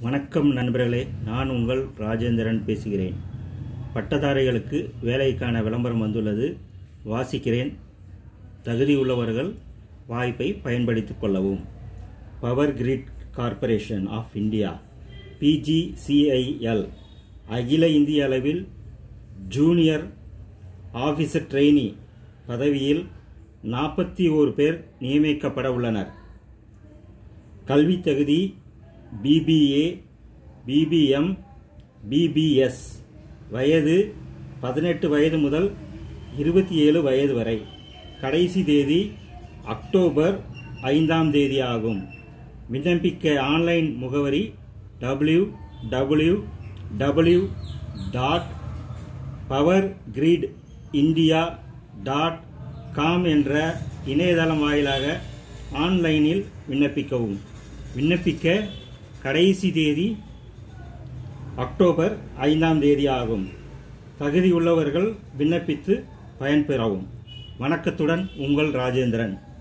வணக்கம் நண்பர்களே நான் உங்கள் ராஜேந்திரன் பேசுகிறேன் பட்டதாரிகளுக்கு வேலைக்கான விளம்பரம் வந்துள்ளது வாசிக்கிறேன் தகுதியுள்ளவர்கள் வாய்ப்பை பயன்படுத்திக் கொள்ளவும் power grid corporation of India PGCIL அகில இந்திய அளவில் ஜூனியர் ஆஃபீஸர் ட்ரெயினி பதவியில் நாற்பத்தி ஓரு பேர் நியமிக்கப்பட உள்ளனர் கல்வி தகுதி பிபிஏ பிபிஎம் பிபிஎஸ் வயது பதினெட்டு வயது முதல் இருபத்தி ஏழு வயது வரை கடைசி தேதி அக்டோபர் ஐந்தாம் தேதி ஆகும் விண்ணப்பிக்க ஆன்லைன் முகவரி W W W dot power grid India dot com என்ற இணையதளம் வாயிலாக ஆன்லைனில் விண்ணப்பிக்கவும் விண்ணப்பிக்க கடைசி தேதி அக்டோபர் ஐந்தாம் தேதி ஆகும் தகுதியுள்ளவர்கள் விண்ணப்பித்து பயன்பெறவும் வணக்கத்துடன் உங்கள் ராஜேந்திரன்